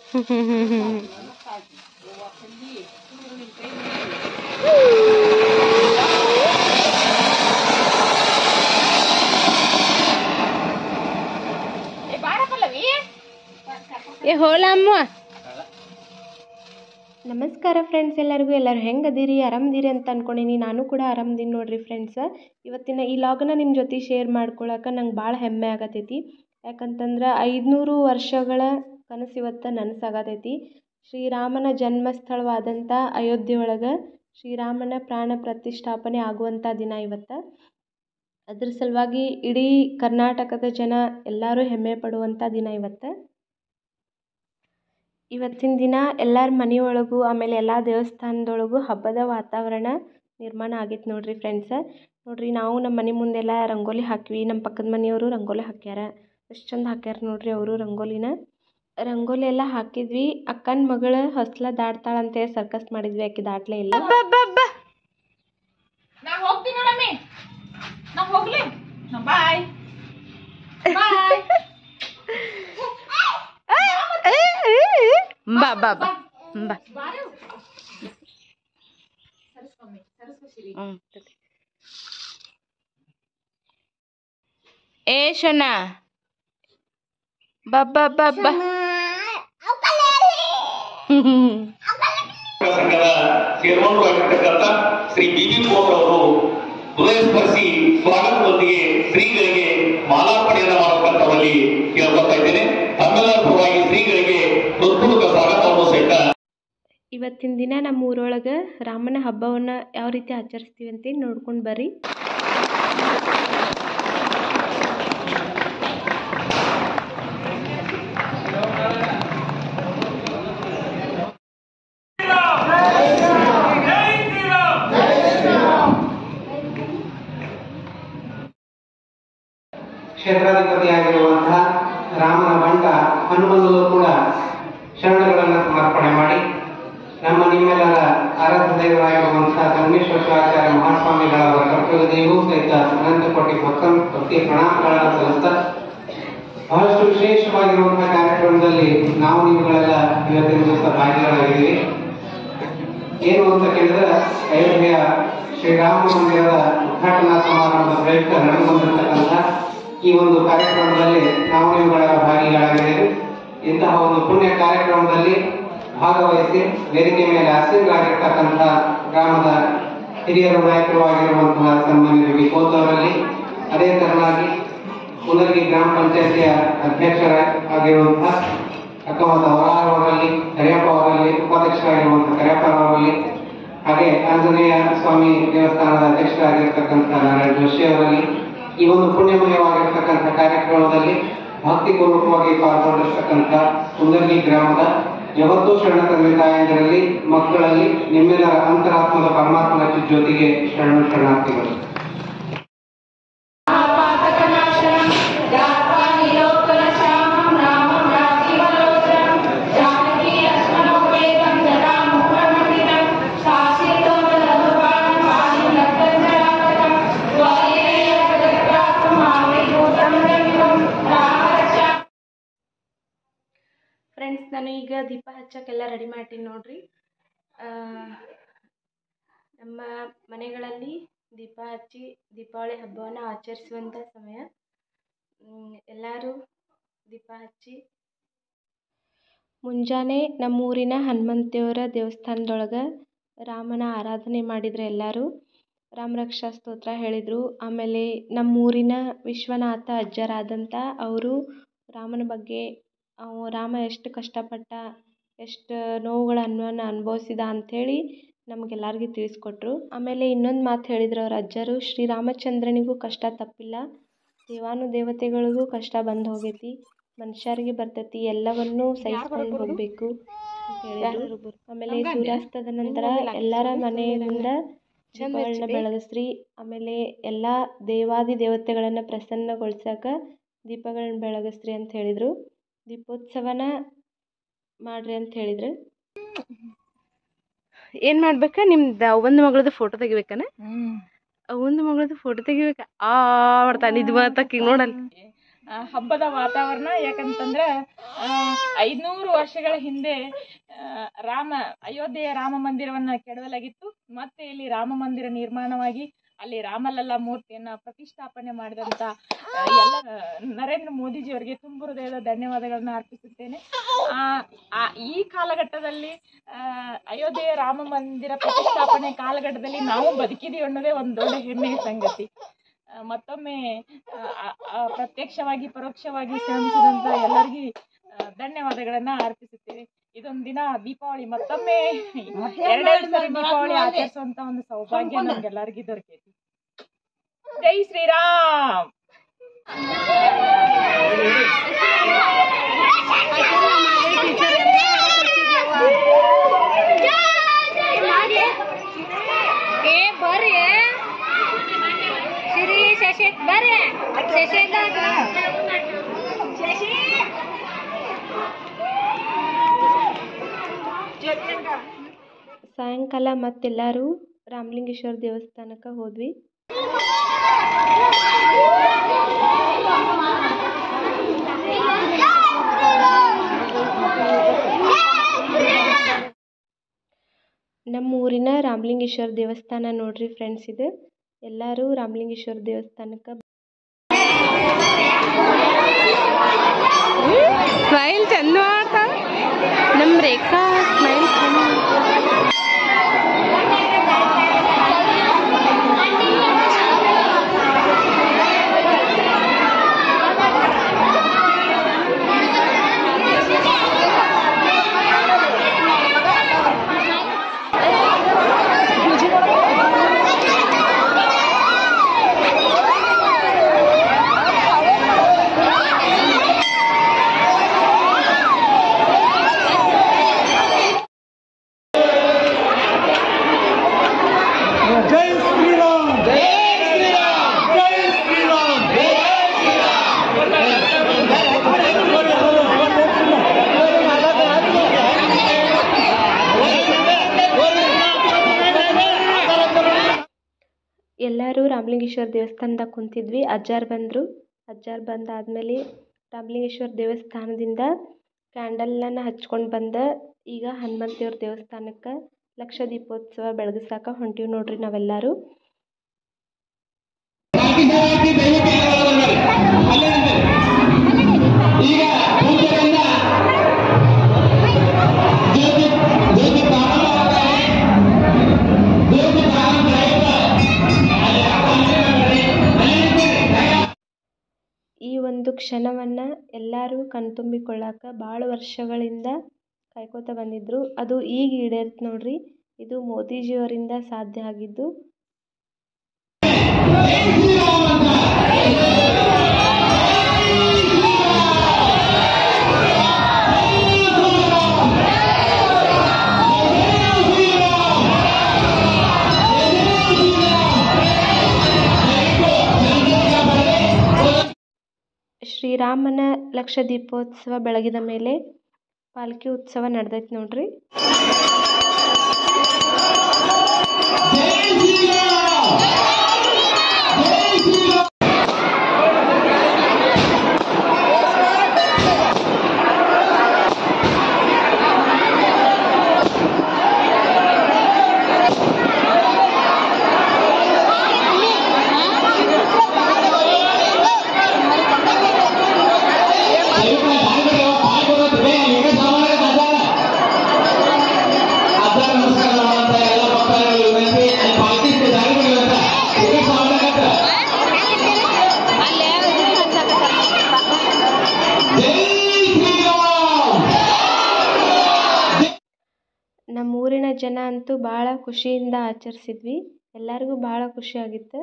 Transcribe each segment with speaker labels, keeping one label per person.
Speaker 1: ಏ ಹೋಲ ಅಮ್ಮ ನಮಸ್ಕಾರ ಫ್ರೆಂಡ್ಸ್ ಎಲ್ಲರಿಗೂ ಎಲ್ಲರೂ ಹೆಂಗೆ ಅದೀರಿ ಆರಾಮದಿರಿ ಅಂತ ಅನ್ಕೊಂಡೀನಿ ನಾನು ಕೂಡ ಆರಾಮದೀನಿ ನೋಡ್ರಿ ಫ್ರೆಂಡ್ಸ್ ಇವತ್ತಿನ ಈ ಲಾಗನ್ನ ನಿಮ್ಮ ಜೊತೆ ಶೇರ್ ಮಾಡ್ಕೊಳಕ್ಕೆ ನಂಗೆ ಭಾಳ ಹೆಮ್ಮೆ ಆಗತೈತಿ ಯಾಕಂತಂದ್ರೆ ಐದುನೂರು ವರ್ಷಗಳ ಕನಸು ಇವತ್ತು ನನಸಾಗತೈತಿ ಶ್ರೀರಾಮನ ಜನ್ಮಸ್ಥಳವಾದಂಥ ಅಯೋಧ್ಯೆ ಒಳಗೆ ಶ್ರೀರಾಮನ ಪ್ರಾಣ ಪ್ರತಿಷ್ಠಾಪನೆ ಆಗುವಂಥ ದಿನ ಇವತ್ತು ಅದ್ರ ಸಲುವಾಗಿ ಇಡೀ ಕರ್ನಾಟಕದ ಜನ ಎಲ್ಲರೂ ಹೆಮ್ಮೆ ಪಡುವಂಥ ದಿನ ಇವತ್ತು ಇವತ್ತಿನ ದಿನ ಎಲ್ಲರ ಮನೆಯೊಳಗೂ ಆಮೇಲೆ ಎಲ್ಲ ದೇವಸ್ಥಾನದೊಳಗೂ ಹಬ್ಬದ ವಾತಾವರಣ ನಿರ್ಮಾಣ ಆಗೈತೆ ನೋಡ್ರಿ ಫ್ರೆಂಡ್ಸ ನೋಡ್ರಿ ನಾವು ನಮ್ಮ ಮನೆ ಮುಂದೆಲ್ಲ ರಂಗೋಲಿ ಹಾಕಿವಿ ನಮ್ಮ ಪಕ್ಕದ ಮನೆಯವರು ರಂಗೋಲಿ ಹಾಕ್ಯಾರ ಎಷ್ಟು ಚಂದ ಹಾಕ್ಯಾರ ನೋಡ್ರಿ ಅವರು ರಂಗೋಲಿನ ರಂಗೋಲಿ ಎಲ್ಲ ಹಾಕಿದ್ವಿ ಅಕ್ಕನ ಮಗಳ ಹೊಸ್ಲ ದಾಟ್ತಾಳಂತೆ ಸರ್ಕಸ್ ಮಾಡಿದ್ವಿ ಆಕೆ ದಾಟ್ಲೇ ಇಲ್ಲ
Speaker 2: ನಾ ಹೋಗ್ತೀನಿ ನೋಡಮ್ಮಿ ನಾ ಹೋಗ್ಲಿ ಬಾಯ್ ಬಾಯ್
Speaker 1: ಬಾ ಬಾ ಬಾ ಬಾ
Speaker 2: ಬಾರು ಸರಸ್ವಮ್ಮಿ ಸರಸ್ವತಿ
Speaker 1: ಹ್ಞೂ ಏ ಶನ ಬಬ್ಬ ಬಬ್ಬ
Speaker 3: ಸಂಘದ ಚೇರ್ಮನ್ ಆಗಿರ್ತಕ್ಕಂಥ ಶ್ರೀ ಬಿ ಬಿ ಕೋಟ್ ಅವರು ಹೃದಯ ಸ್ಪರ್ಶಿ ಸ್ವಾಗತದೊಂದಿಗೆ ಶ್ರೀಗಳಿಗೆ ಮಾಲಾರ್ಪಣೆಯನ್ನು ಮಾಡಬೇಕಂತವಲ್ಲಿ ಕೇಳ್ಕೊತಾ ಇದ್ದೇನೆ ತಮ್ಮೆಲ್ಲರ ಪರವಾಗಿ ಶ್ರೀಗಳಿಗೆ ಹೃತ್ಪೂರ್ವಕ ಸ್ವಾಗತವನ್ನು ಸಹಿತ
Speaker 1: ಇವತ್ತಿನ ದಿನ ನಮ್ಮ ಊರೊಳಗೆ ರಾಮನ ಹಬ್ಬವನ್ನು ಯಾವ ರೀತಿ ಆಚರಿಸ್ತೀವಿ ಅಂತ ನೋಡ್ಕೊಂಡು ಬರ್ರಿ
Speaker 4: ಕ್ಷೇತ್ರಾಧಿಪತಿಯಾಗಿರುವಂತಹ ರಾಮನ ಬಂಟ ಹನುಮಂತರು ಕೂಡ ಶರಣಗಳನ್ನು ಸಮರ್ಪಣೆ ಮಾಡಿ ನಮ್ಮ ನಿಮ್ಮೆಲ್ಲರ ಆರಾಧ್ಯ ದೈವರಾಗಿರುವಂತಹ ಧರ್ಮೇಶ್ವರ ಶಿವಾಚಾರ್ಯ ಮಹಾಸ್ವಾಮಿಗಳವರ ಕರ್ತವ್ಯದೆಯೂ ಸಹಿತ ಅನಂತ ಕೋಟಿ ಭಕ್ತ ಭಕ್ತಿ ಪ್ರಣಾಮಗಳನ್ನು ಸಲ್ಲಿಸ್ತಾ ಬಹಳಷ್ಟು ವಿಶೇಷವಾಗಿರುವಂತಹ ಕಾರ್ಯಕ್ರಮದಲ್ಲಿ ನಾವು ನೀವುಗಳೆಲ್ಲ ಇವತ್ತಿನ ದಿವಸ ಭಾಗಿಗಳಾಗಿದ್ದೀವಿ ಏನು ಅಂತ ಕೇಳಿದ್ರೆ ಅಯೋಧ್ಯೆಯ ಶ್ರೀರಾಮ ಮಂದಿರದ ಉದ್ಘಾಟನಾ ಸಮಾರಂಭದ ಪ್ರಯುಕ್ತ ನಡೆದುಕೊಂಡಿರ್ತಕ್ಕಂಥ ಈ ಒಂದು ಕಾರ್ಯಕ್ರಮದಲ್ಲಿ ನಾವು ನೀವುಗಳ ಭಾಗಿಗಳಾಗಿದ್ದೇವೆ ಇಂತಹ ಒಂದು ಪುಣ್ಯ ಕಾರ್ಯಕ್ರಮದಲ್ಲಿ ಭಾಗವಹಿಸಿ ವೇದಿಕೆ ಮೇಲೆ ಆಸೀನರಾಗಿರ್ತಕ್ಕಂಥ ಗ್ರಾಮದ ಹಿರಿಯರು ನಾಯಕರು ಆಗಿರುವಂತಹ ಸನ್ಮಾನ್ಯ ವಿ ಕೋತ್ ಅವರಲ್ಲಿ ಅದೇ ತರನಾಗಿ ಕುಲಗಿ ಗ್ರಾಮ ಪಂಚಾಯತಿಯ ಅಧ್ಯಕ್ಷರ ಆಗಿರುವಂತಹ ಅಕ್ಕಮತ ಅವರಾರ್ ಅವರಲ್ಲಿ ಕರಿಯಪ್ಪ ಅವರಲ್ಲಿ ಉಪಾಧ್ಯಕ್ಷರಾಗಿರುವಂತಹ ಕರಿಯಪ್ಪ ಅವರಲ್ಲಿ ಹಾಗೆ ಆಂಜನೇಯ ಸ್ವಾಮಿ ದೇವಸ್ಥಾನದ ಅಧ್ಯಕ್ಷರಾಗಿರ್ತಕ್ಕಂಥ ನಾರಾಯಣ ಜೋಶಿ ಅವರಲ್ಲಿ ಈ ಒಂದು ಪುಣ್ಯಮಯವಾಗಿರ್ತಕ್ಕಂಥ ಕಾರ್ಯಕ್ರಮದಲ್ಲಿ ಭಕ್ತಿಪೂರ್ವಕವಾಗಿ ಪಾಲ್ಗೊಂಡಿರ್ತಕ್ಕಂಥ ಸುಂದರ್ಗಿ ಗ್ರಾಮದ ಯಾವತ್ತೂ ಶರಣ ತಂದೆ ತಾಯಂದಿರಲ್ಲಿ ಮಕ್ಕಳಲ್ಲಿ ನಿಮ್ಮೆಲ್ಲರ ಅಂತರಾತ್ಮದ ಪರಮಾತ್ಮನ ಜೊತೆಗೆ ಶರಣ ಶರಣಾರ್ಥಿಗಳು
Speaker 1: ಫ್ರೆಂಡ್ಸ್ ನಾನು ಈಗ ದೀಪ ಹಚ್ಚಕ್ಕೆಲ್ಲ ರೆಡಿ ಮಾಡ್ತೀನಿ ನೋಡ್ರಿ ಆ, ನಮ್ಮ ಮನೆಗಳಲ್ಲಿ ದೀಪ ಹಚ್ಚಿ ದೀಪಾವಳಿ ಹಬ್ಬವನ್ನು ಆಚರಿಸುವಂಥ ಸಮಯ ಮ್, ಎಲ್ಲರೂ ದೀಪ ಹಚ್ಚಿ ಮುಂಜಾನೆ ನಮ್ಮೂರಿನ ಹನುಮಂತೇವರ ದೇವಸ್ಥಾನದೊಳಗೆ ರಾಮನ ಆರಾಧನೆ ಮಾಡಿದ್ರು ಎಲ್ಲರೂ ರಾಮರಕ್ಷಾ ಸ್ತೋತ್ರ ಹೇಳಿದರು ಆಮೇಲೆ ನಮ್ಮೂರಿನ ವಿಶ್ವನಾಥ ಅಜ್ಜರಾದಂಥ ಅವರು ರಾಮನ ಬಗ್ಗೆ ಅವ ರಾಮ ಎಷ್ಟು ಕಷ್ಟಪಟ್ಟ ಎಷ್ಟು ನೋವುಗಳನ್ನು ಅನುಭವಿಸಿದ ಅಂಥೇಳಿ ನಮಗೆಲ್ಲರಿಗೂ ತಿಳಿಸ್ಕೊಟ್ರು ಆಮೇಲೆ ಇನ್ನೊಂದು ಮಾತು ಹೇಳಿದ್ರು ಅವ್ರ ಅಜ್ಜರು ಶ್ರೀರಾಮಚಂದ್ರನಿಗೂ ಕಷ್ಟ ತಪ್ಪಿಲ್ಲ ದೇವಾನು ದೇವತೆಗಳಿಗೂ ಕಷ್ಟ ಬಂದು ಹೋಗೈತಿ ಮನುಷ್ಯರಿಗೆ ಬರ್ತೈತಿ ಎಲ್ಲವನ್ನೂ ಸಹಿಸ್ಕೊಂಡು ಹೋಗಬೇಕು ಅಂತ ಹೇಳಿದ್ರು ಆಮೇಲೆ ಸೂರ್ಯಾಸ್ತದ ನಂತರ ಎಲ್ಲರ ಮನೆಯಿಂದ ದೀಪಗಳನ್ನ ಬೆಳಗಿಸ್ರಿ ಆಮೇಲೆ ಎಲ್ಲ ದೇವಾದಿ ದೇವತೆಗಳನ್ನು ಪ್ರಸನ್ನಗೊಳ್ಸಕ ದೀಪಗಳನ್ನ ಬೆಳಗಿಸ್ರಿ ಅಂತ ಹೇಳಿದರು ದೀಪೋತ್ಸವನ ಮಾಡ್ರಿ ಅಂತ ಹೇಳಿದ್ರು ಏನು ಮಾಡ್ಬೇಕಾ ನಿಮ್ದು ಒಂದು ಮಗಳದ್ದು ಫೋಟೋ ತೆಗಿಬೇಕಾನ ಒಂದು ಮಗಳದ್ದು ಫೋಟೋ ತೆಗಿಬೇಕಾ ಆ ಮಾಡ್ತಾನೆ ಇದು ಮಾತಕ್ಕೆ ನೋಡಲ್ಲ
Speaker 2: ಆ, ಹಬ್ಬದ ವಾತಾವರಣ ಯಾಕಂತಂದ್ರೆ ಐದುನೂರು ವರ್ಷಗಳ ಹಿಂದೆ ಆ, ರಾಮ ಅಯೋಧ್ಯೆಯ ರಾಮ ಮಂದಿರವನ್ನ ಕೆಡವಲಾಗಿತ್ತು ಮತ್ತೆ ಇಲ್ಲಿ ರಾಮ ಮಂದಿರ ನಿರ್ಮಾಣವಾಗಿ ಅಲ್ಲಿ ರಾಮಲಲ್ಲಾ ಮೂರ್ತಿಯನ್ನ ಪ್ರತಿಷ್ಠಾಪನೆ ಮಾಡಿದಂತ ಆ, ಎಲ್ಲ ನರೇಂದ್ರ ಮೋದಿಜಿಯವರಿಗೆ ತುಂಬು ಹೃದಯದ ಧನ್ಯವಾದಗಳನ್ನ ಅರ್ಪಿಸುತ್ತೇನೆ ಆ, ಆ, ಈ ಕಾಲಘಟ್ಟದಲ್ಲಿ ಆ, ಅಯೋಧ್ಯೆಯ ರಾಮ ಮಂದಿರ ಪ್ರತಿಷ್ಠಾಪನೆ ಕಾಲಘಟ್ಟದಲ್ಲಿ ನಾವು ಬದುಕಿದೀವಿ ಅನ್ನೋದೇ ಒಂದು ದೊಡ್ಡ ಹೆಮ್ಮೆಯ ಸಂಗತಿ ಆ, ಮತ್ತೊಮ್ಮೆ ಆ, ಆ, ಆ, ಪ್ರತ್ಯಕ್ಷವಾಗಿ ಪರೋಕ್ಷವಾಗಿ ಶ್ರಮಿಸಿದಂತ ಎಲ್ಲರಿಗೂ ಆ, ಧನ್ಯವಾದಗಳನ್ನ ಅರ್ಪಿಸುತ್ತೇವೆ ಇದೊಂದು ದಿನ ದೀಪಾವಳಿ ಮತ್ತೊಮ್ಮೆ ಎರಡೆರಡು ಸರಿ ದೀಪಾವಳಿ ಆಚರಿಸುವಂತ ಒಂದು ಸೌಭಾಗ್ಯ ನಮ್ಗೆಲ್ಲರಿಗೂ ದೊರಕೈತಿ ಜೈ ಶ್ರೀರಾಮ್
Speaker 5: ಏ ಬರ್ರಿ ಸಿರಿ ಶಶಿ ಬರ್ರಿ ಶಶಿ ಶಶಿ
Speaker 1: ಸಾಯಂಕಾಲ ಮತ್ತೆಲ್ಲರೂ ರಾಮಲಿಂಗೇಶ್ವರ ದೇವಸ್ಥಾನಕ್ಕೆ ಹೋದ್ವಿ ನಮ್ಮ ಊರಿನ ರಾಮಲಿಂಗೇಶ್ವರ ದೇವಸ್ಥಾನ ನೋಡ್ರಿ ಫ್ರೆಂಡ್ಸ್ ಇದು ಎಲ್ಲರೂ ರಾಮಲಿಂಗೇಶ್ವರ ದೇವಸ್ಥಾನಕ್ಕೆ ಸ್ಮೈಲ್ ಚಂದ ಮಾಡ್ತಾ ನಮ್ಮ ರೇಖಾ ಸ್ಮೈಲ್ ಎಲ್ಲರೂ ರಾಮಲಿಂಗೇಶ್ವರ ದೇವಸ್ಥಾನದಾಗ ಕುಂತಿದ್ವಿ ಅಜ್ಜಾರು ಬಂದರು ಅಜ್ಜಾರು ಬಂದಾದಮೇಲೆ ರಾಮಲಿಂಗೇಶ್ವರ ದೇವಸ್ಥಾನದಿಂದ ಕ್ಯಾಂಡಲನ್ನ ಹಚ್ಕೊಂಡು ಬಂದ ಈಗ ಹನುಮಂತ ದೇವ್ರ ದೇವಸ್ಥಾನಕ್ಕೆ ಲಕ್ಷ ದೀಪೋತ್ಸವ ಬೆಳಗಿಸಾಕ ಹೊಂಟೀವಿ ನೋಡ್ರಿ ನಾವೆಲ್ಲರೂ
Speaker 3: ಈಗ ಪೂಜೆಯಿಂದ ಜ್ಯೋತಿ ಜ್ಯೋತಿ ಪ್ರಾರಂಭ ಆಗ್ತಾರೆ ಜ್ಯೋತಿ ಪ್ರಾರಂಭ ಆಯ್ತು ಅಲ್ಲಿ ಅಲ್ಲಿ
Speaker 1: ಈ ಒಂದು ಕ್ಷಣವನ್ನು ಎಲ್ಲರೂ ಕಣ್ತುಂಬಿಕೊಳ್ಳಾಕ ಭಾಳ ವರ್ಷಗಳಿಂದ ಕಾಯ್ಕೋತ ಬಂದಿದ್ರು ಅದು ಈಗ ಈಡೇರ್ತು ನೋಡ್ರಿ ಇದು ಮೋದಿಜಿಯವರಿಂದ ಸಾಧ್ಯ ಆಗಿದ್ದು ಶ್ರೀರಾಮನ ಲಕ್ಷ ದೀಪೋತ್ಸವ ಬೆಳಗಿದ ಮೇಲೆ ಪಾಲ್ಕಿ ಉತ್ಸವ ನಡೆದೈತೆ ನೋಡ್ರಿ ನಮ್ಮ ಊರಿನ ಜನ ಅಂತೂ ಭಾಳ ಖುಷಿಯಿಂದ ಆಚರಿಸಿದ್ವಿ ಎಲ್ಲರಿಗೂ ಭಾಳ ಖುಷಿ ಆಗಿತ್ತು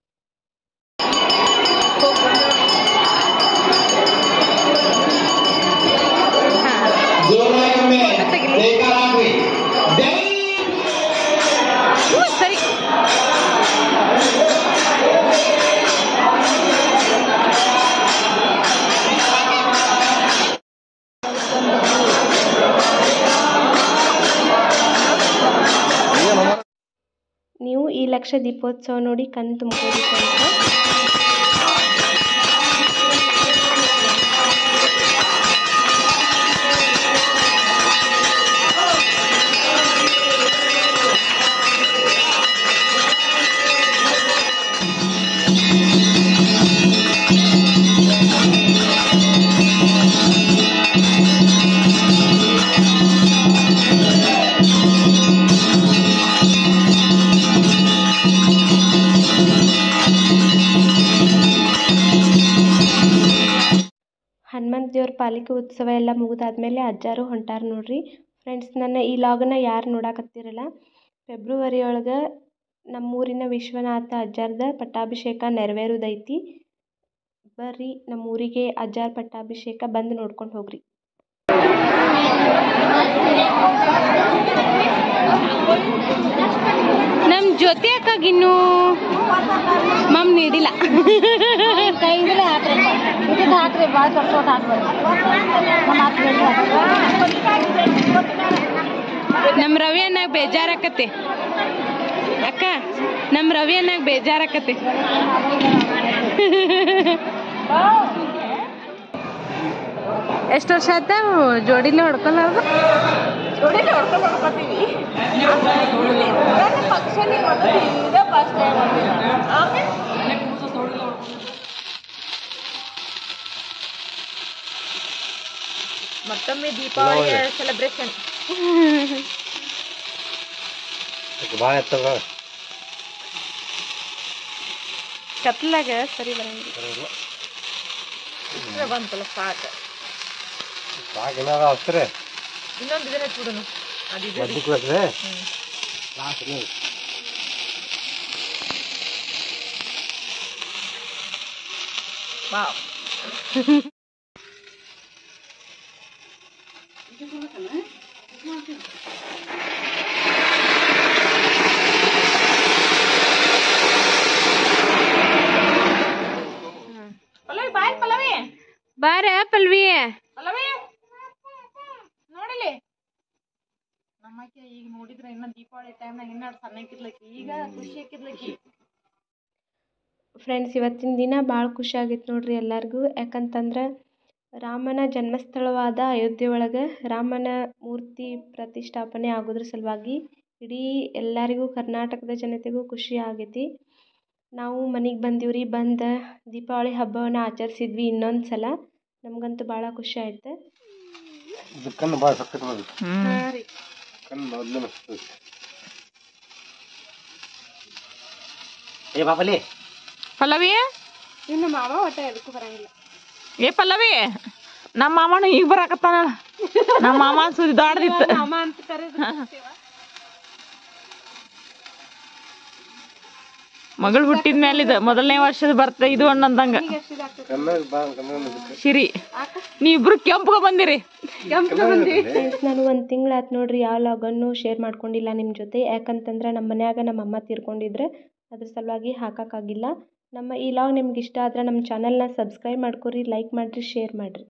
Speaker 3: ಜೋರಾಗಿ ಬೇಕಾರಾಗ್ರಿ ಜೈ
Speaker 1: ಸರಿ ನೀವು ಈ ಲಕ್ಷ ದೀಪೋತ್ಸವ ನೋಡಿ ಕಣ್ ತುಂಬ್ಕೋಬೇಕಂತ ಪಾಲಿಕೆ ಉತ್ಸವ ಎಲ್ಲ ಮುಗಿದಾದ್ಮೇಲೆ ಅಜ್ಜಾರು ಹೊಂಟಾರ ನೋಡ್ರಿ ಫ್ರೆಂಡ್ಸ್ ನನ್ನ ಈ ಲಾಗನ್ನ ಯಾರು ನೋಡಾಕತ್ತೀರಲ್ಲ ಫೆಬ್ರವರಿ ಒಳಗೆ ನಮ್ಮೂರಿನ ವಿಶ್ವನಾಥ ಅಜ್ಜಾರ್ದ ಪಟ್ಟಾಭಿಷೇಕ ನೆರವೇರೋದೈತಿ ಬರ್ರಿ ನಮ್ಮೂರಿಗೆ ಅಜ್ಜಾರ ಪಟ್ಟಾಭಿಷೇಕ ಬಂದು ನೋಡ್ಕೊಂಡು ಹೋಗ್ರಿ ನಮ್ಮ ಜೊತೆ ಅಕ್ಕಾಗಿನ್ನೂ ಮಮ್ ನೀಡಿಲ್ಲ
Speaker 5: ಕೈಯಿಂದಲೇ ಹಾಕ್ರಿ ಇದಕ್ಕೆ ಹಾಕ್ರಿ ಭಾಳ ಚೊಟ್ಟ ಹಾಕ್ಬೇಡಿ ನಮ್ಮ ಹಾಕ್ಬೇಡಿ
Speaker 1: ನಮ್ಮ ರವಿ ಅನ್ನಾಗ ಬೇಜಾರಾಕತ್ತೆ ಅಕ್ಕ ನಮ್ಮ ರವಿ ಅನ್ನಾಗ ಬೇಜಾರಾಕತ್ತೆ ಎಷ್ಟು ವರ್ಷ ಆಯ್ತ ಜೋಡಿಲಿ ಹೊಡ್ಕೊಳ್ಳೋದು
Speaker 2: ಜೋಡಿಲಿ ಹೊಡ್ಕೊಂಡು ಹೊಡ್ಕೊತೀವಿ ಫಂಕ್ಷನಿಗೆ ಇದೇ ಫಸ್ಟ್ ಟೈಮ್ ಆಮೇಲೆ ಮತ್ತೊಮ್ಮೆ ದೀಪಾವಳಿಯ ಸೆಲೆಬ್ರೇಷನ್
Speaker 4: ಭಾಳ ಎತ್ತದ
Speaker 1: ಕತ್ಲಾಗ ಸರಿ ಬರಂಗಿಲ್ಲ
Speaker 2: ಬಂತಲ್ಲ ಸಾಕು
Speaker 4: ಸಾಕು ಏನಾರ ಹಸ್ರೆ
Speaker 2: ಇನ್ನೊಂದು ಇದನ್ನ ಬಿಡೋನು ಅದಿದೆ
Speaker 4: ಮದ್ದಕ್ಕೆ ಬೇಕ್ರೆ
Speaker 2: ವಾವ್ ಪಲ್ಲವಿ ಬಾಯ್ ಪಲ್ಲವಿ
Speaker 1: ಬಾರ ಪಲ್ವಿ
Speaker 2: ಪಲ್ಲವಿ ನೋಡಿಲಿ ನಮ್ಮಕ್ಕೆ ಈಗ ನೋಡಿದ್ರೆ ಇನ್ನ ದೀಪಾವಳಿ ಟೈಮ್ನಾಗ ಇನ್ನ ಸಣ್ಣಕ್ಕಿದ್ಲಕ್ಕಿ ಈಗ ಖುಷಿ ಆಕಿದ್ಲಕ್ಕಿ
Speaker 1: ಫ್ರೆಂಡ್ಸ್ ಇವತ್ತಿನ ದಿನ ಭಾಳ ಖುಷಿ ಆಗೈತೆ ನೋಡ್ರಿ ಎಲ್ಲರಿಗೂ ಯಾಕಂತಂದ್ರೆ ರಾಮನ ಜನ್ಮಸ್ಥಳವಾದ ಅಯೋಧ್ಯೆ ಒಳಗೆ ರಾಮನ ಮೂರ್ತಿ ಪ್ರತಿಷ್ಠಾಪನೆ ಆಗೋದ್ರ ಸಲುವಾಗಿ ಇಡೀ ಎಲ್ಲರಿಗೂ ಕರ್ನಾಟಕದ ಜನತೆಗೂ ಖುಷಿ ಆಗೈತಿ ನಾವು ಮನೆಗೆ ಬಂದೀವ್ರಿ ಬಂದು ದೀಪಾವಳಿ ಹಬ್ಬವನ್ನು ಆಚರಿಸಿದ್ವಿ ಇನ್ನೊಂದು ಸಲ ನಮಗಂತೂ ಭಾಳ ಖುಷಿ ಆಯ್ತು
Speaker 4: ಇದು ಕಣ್ಣು ಭಾಳ ಸಕ್ಕತ್ ಮಾಡಿ ಕಣ್ಣು ಮೊದಲು ಏ ಬಾಪಲಿ
Speaker 2: ಪಲ್ಲವಿ
Speaker 1: ಇನ್ನು ಮಾವ ಒಟ್ಟ ಎದಕ್ಕೂ ಬರಂಗಿಲ್ಲ
Speaker 2: ಏ ಪಲ್ಲವಿ ನಮ್ಮ ಮಾಮನು ಈಗ ಬರಾಕತ್ತಾನ ನಮ್ಮ ಮಾಮ ಸುದ್ದಿ ದೊಡ್ಡದಿತ್ತು
Speaker 1: ಮಾಮ ಅಂತ ಕರೆದು
Speaker 2: ಮಗಳು ಹುಟ್ಟಿದ ಮೇಲೆ ಇದು ಮೊದಲನೇ ವರ್ಷದ ಬರ್ತ ಇದು ಅನ್ನಂದಂಗ
Speaker 4: ಕಣ್ಣಾಗ ಬಾ ಕಣ್ಣಾಗ
Speaker 2: ಶಿರಿ ನೀವಿಬ್ರು ಕೆಂಪಗ ಬಂದಿರಿ
Speaker 1: ಫ್ರೆಂಡ್ಸ್ ನಾನು ಒಂದು ತಿಂಗಳಾಯ್ತು ನೋಡ್ರಿ ಯಾವ ಲಾಗನ್ನು ಶೇರ್ ಮಾಡ್ಕೊಂಡಿಲ್ಲ ನಿಮ್ಮ ಜೊತೆ ಯಾಕಂತಂದ್ರೆ ನಮ್ಮ ಮನ್ಯಾಗ ನಮ್ಮ ಅಮ್ಮ ತೀರ್ಕೊಂಡಿದ್ರೆ ಅದ್ರ ಸಲುವಾಗಿ ಹಾಕೋಕ್ಕಾಗಿಲ್ಲ ನಮ್ಮ ಈ ಲಾಗ್ ನಿಮ್ಗೆ ಇಷ್ಟ ಆದ್ರೆ ನಮ್ಮ ಚಾನಲ್ನ ಸಬ್ಸ್ಕ್ರೈಬ್ ಮಾಡ್ಕೊರಿ ಲೈಕ್ ಮಾಡಿರಿ ಶೇರ್ ಮಾಡಿರಿ